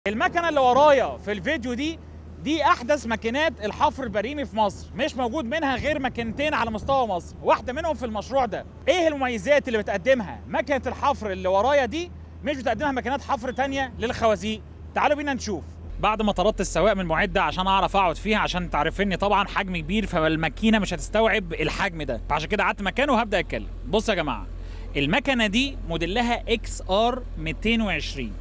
المكنه اللي ورايا في الفيديو دي دي احدث ماكينات الحفر البريمي في مصر مش موجود منها غير ماكينتين على مستوى مصر واحده منهم في المشروع ده ايه المميزات اللي بتقدمها ماكينه الحفر اللي ورايا دي مش بتقدمها ماكينات حفر تانية للخوازيق تعالوا بينا نشوف بعد ما طردت السواق من المعده عشان اعرف اقعد فيها عشان تعرفني طبعا حجم كبير فالماكينه مش هتستوعب الحجم ده فعشان كده قعدت مكانه وهبدا اتكلم بصوا يا جماعه المكنه دي موديلها اكس ار 220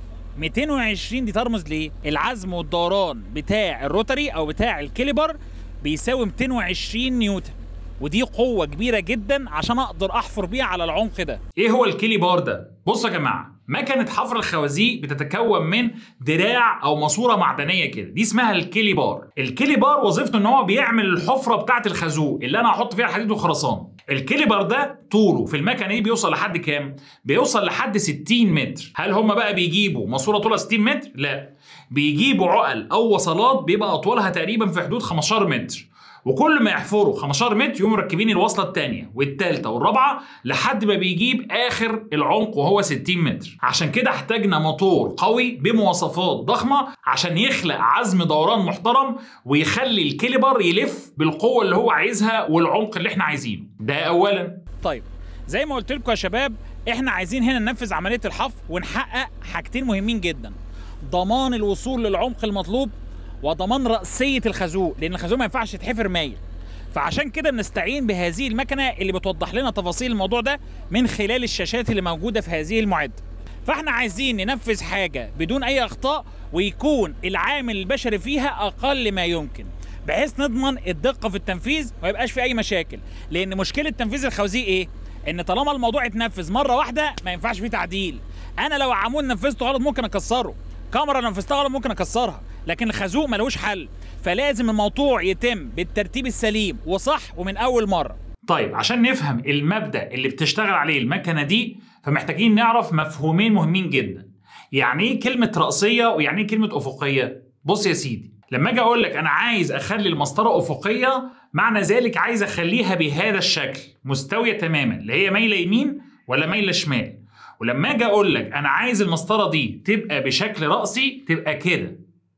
220 دي ترمز ليه؟ العزم والدوران بتاع الروتري او بتاع الكاليبر بيساوي 220 نيوتن ودي قوة كبيرة جدا عشان اقدر احفر بيها على العمق ده. ايه هو الكيلي بار ده؟ بصوا يا جماعة مكنة حفر الخوازيق بتتكون من دراع او ماسورة معدنية كده، دي اسمها الكيلي بار. الكيلي بار وظيفته ان هو بيعمل الحفرة بتاعة الخازوق اللي انا هحط فيها الحديد والخرسانة. الكيليبر ده طوله في المكنه دي بيوصل لحد كام؟ بيوصل لحد 60 متر، هل هم بقى بيجيبوا ماسوره طولها 60 متر؟ لا بيجيبوا عقل او وصلات بيبقى اطولها تقريبا في حدود 15 متر وكل ما يحفروا 15 متر يقوموا مركبين الوصله الثانيه والثالثه والرابعه لحد ما بيجيب اخر العمق وهو 60 متر عشان كده احتاجنا موتور قوي بمواصفات ضخمه عشان يخلق عزم دوران محترم ويخلي الكاليبر يلف بالقوه اللي هو عايزها والعمق اللي احنا عايزينه ده اولا طيب زي ما قلت لكم يا شباب احنا عايزين هنا ننفذ عمليه الحفر ونحقق حاجتين مهمين جدا ضمان الوصول للعمق المطلوب وضمان رأسية الخازوق لأن الخازوق ما ينفعش يتحفر مايل فعشان كده بنستعين بهذه المكنة اللي بتوضح لنا تفاصيل الموضوع ده من خلال الشاشات اللي موجودة في هذه المعدة فاحنا عايزين ننفذ حاجة بدون أي أخطاء ويكون العامل البشري فيها أقل ما يمكن بحيث نضمن الدقة في التنفيذ وما يبقاش في أي مشاكل لأن مشكلة تنفيذ الخوازيق إيه؟ إن طالما الموضوع اتنفذ مرة واحدة ما ينفعش فيه تعديل أنا لو عمود نفذته غلط ممكن أكسره كاميرا نفذتها غلط ممكن أكسرها لكن الخازوق ملوش حل فلازم الموضوع يتم بالترتيب السليم وصح ومن اول مره طيب عشان نفهم المبدا اللي بتشتغل عليه المكنه دي فمحتاجين نعرف مفهومين مهمين جدا يعني ايه كلمه راسيه ويعني ايه كلمه افقيه بص يا سيدي لما اجي اقول لك انا عايز اخلي المسطره افقيه معنى ذلك عايز اخليها بهذا الشكل مستويه تماما اللي هي مايله يمين ولا مايله شمال ولما اجي اقول لك انا عايز المسطره دي تبقى بشكل راسي تبقى كده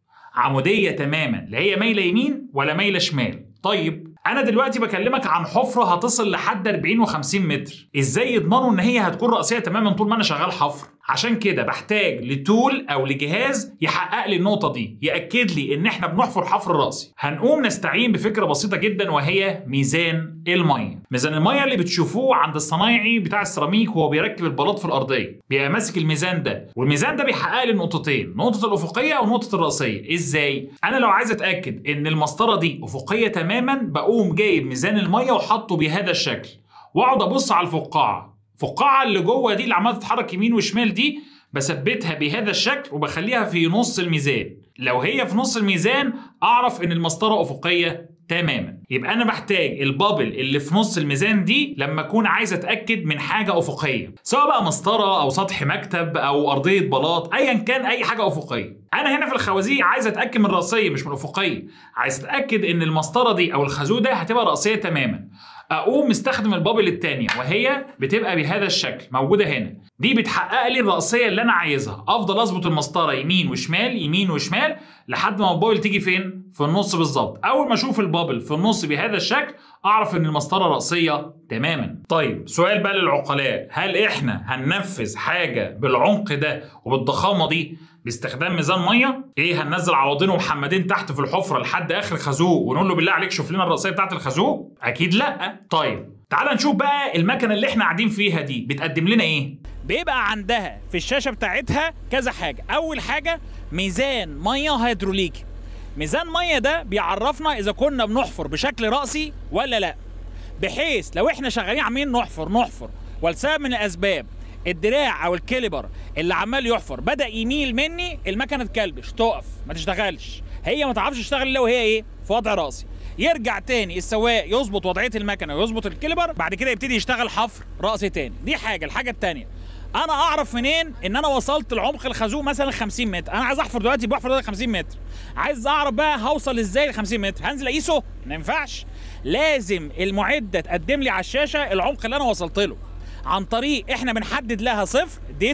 عموديه تماما لا هي مايله يمين ولا مايله شمال طيب انا دلوقتي بكلمك عن حفره هتصل لحد 40 و50 متر ازاي يضمنوا ان هي هتكون راسيه تماما طول ما انا شغال حفر عشان كده بحتاج لتول او لجهاز يحقق لي النقطه دي ياكد لي ان احنا بنحفر حفر راسي هنقوم نستعين بفكره بسيطه جدا وهي ميزان الميه ميزان الميه اللي بتشوفوه عند الصنايعي بتاع السيراميك وهو بيركب البلاط في الارضيه بيبقى ماسك الميزان ده والميزان ده بيحقق لي النقطتين نقطه الافقيه ونقطه الراسيه ازاي انا لو عايز اتاكد ان المسطره دي افقيه تماما بقوم جايب ميزان الميه وحاطه بهذا الشكل واقعد ابص على الفقاعه الفقاعه اللي جوه دي اللي عماله تتحرك يمين وشمال دي بثبتها بهذا الشكل وبخليها في نص الميزان لو هي في نص الميزان اعرف ان المسطره افقيه تماما يبقى انا بحتاج البابل اللي في نص الميزان دي لما اكون عايز اتاكد من حاجه افقيه سواء بقى مسطره او سطح مكتب او ارضيه بلاط ايا كان اي حاجه افقيه انا هنا في الخوازيق عايز اتاكد من الراسيه مش من الافقيه عايز اتاكد ان المسطره دي او الخازوق ده هتبقى راسيه تماما اقوم مستخدم البابل الثانيه وهي بتبقى بهذا الشكل موجوده هنا دي بتحقق لي الراسيه اللي انا عايزها افضل اظبط المسطره يمين وشمال يمين وشمال لحد ما البابل تيجي فين في النص بالظبط اول ما اشوف البابل في النص بهذا الشكل اعرف ان المسطره راسيه تماما طيب سؤال بقى للعقلاء هل احنا هننفذ حاجه بالعمق ده وبالضخامه دي باستخدام ميزان ميه ايه هننزل عوضين ومحمدين تحت في الحفره لحد اخر خازوق ونقول له بالله عليك شوف لنا الراسيه بتاعت الخازوق اكيد لا طيب تعال نشوف بقى المكنه اللي احنا قاعدين فيها دي بتقدم لنا ايه بيبقى عندها في الشاشه بتاعتها كذا حاجه اول حاجه ميزان ميه هيدروليكي ميزان ميه ده بيعرفنا اذا كنا بنحفر بشكل راسي ولا لا بحيث لو احنا شغالين عاملين نحفر نحفر ولسبب من الاسباب الدراع او الكاليبر اللي عمال يحفر بدا يميل مني المكنه تكلبش تقف ما تشتغلش هي ما تعرفش تشتغل الا وهي ايه في وضع راسي يرجع تاني السواق يظبط وضعيه المكنه ويظبط الكاليبر بعد كده يبتدي يشتغل حفر راسي تاني دي حاجه الحاجه التانيه انا اعرف منين ان انا وصلت لعمق الخازوق مثلا 50 متر انا عايز احفر دلوقتي بحفر دلوقتي 50 متر عايز اعرف بقى هوصل ازاي ل 50 متر هنزل اقيسه ما ينفعش لازم المعده تقدم لي على الشاشه العمق اللي انا وصلت له عن طريق احنا بنحدد لها صفر ديتم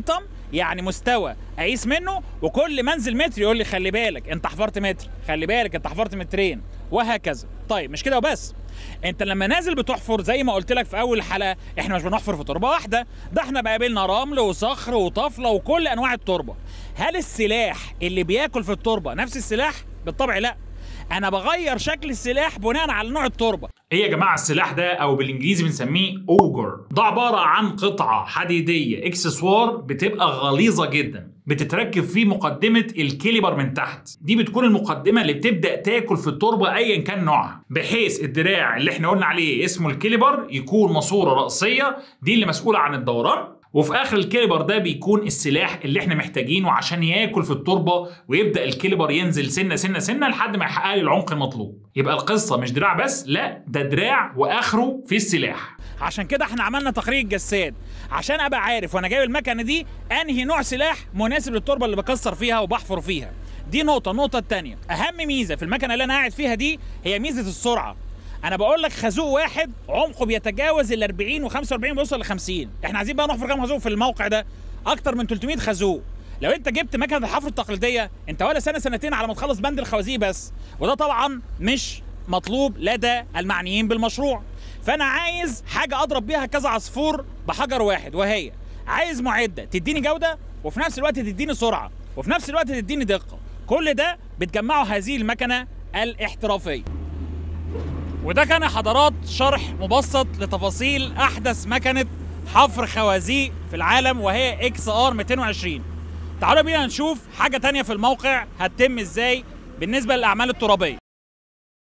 يعني مستوى اقيس منه وكل منزل متر يقول لي خلي بالك انت حفرت متر خلي بالك انت حفرت مترين وهكذا طيب مش كده وبس انت لما نازل بتحفر زي ما قلت لك في اول الحلقه احنا مش بنحفر في تربه واحده ده احنا بقابلنا رمل وصخر وطفله وكل انواع التربه هل السلاح اللي بياكل في التربه نفس السلاح بالطبع لا انا بغير شكل السلاح بناء على نوع التربه ايه يا جماعه السلاح ده او بالانجليزي بنسميه اوجر ده عباره عن قطعه حديديه اكسسوار بتبقى غليظه جدا بتتركب فيه مقدمه الكاليبر من تحت دي بتكون المقدمه اللي بتبدا تاكل في التربه ايا كان نوعها بحيث الدراع اللي احنا قلنا عليه اسمه الكاليبر يكون ماسوره راسيه دي اللي مسؤوله عن الدوران وفي اخر الكاليبر ده بيكون السلاح اللي احنا محتاجينه عشان ياكل في التربه ويبدا الكاليبر ينزل سنه سنه سنه لحد ما يحقق لي العمق المطلوب يبقى القصه مش دراع بس لا ده دراع واخره في السلاح عشان كده احنا عملنا تقرير جساد عشان ابقى عارف وانا جايب المكنه دي انهي نوع سلاح مناسب للتربه اللي بكسر فيها وبحفر فيها دي نقطة، النقطة التانية، أهم ميزة في المكنة اللي أنا قاعد فيها دي هي ميزة السرعة. أنا بقول لك خازوق واحد عمقه بيتجاوز ال 40 و45 بيوصل ل 50، إحنا عايزين بقى نحفر كام خازوق في الموقع ده؟ أكتر من 300 خازوق. لو أنت جبت مكنة الحفر التقليدية، أنت ولا سنة سنتين على ما تخلص بند الخوازيق بس، وده طبعا مش مطلوب لدى المعنيين بالمشروع. فانا عايز حاجه اضرب بيها كذا عصفور بحجر واحد وهي عايز معده تديني جوده وفي نفس الوقت تديني سرعه وفي نفس الوقت تديني دقه كل ده بتجمعه هذه المكنه الاحترافيه وده كان يا حضرات شرح مبسط لتفاصيل احدث مكنه حفر خوازيق في العالم وهي اكس ار 220 تعالوا بينا نشوف حاجه تانية في الموقع هتتم ازاي بالنسبه للاعمال الترابيه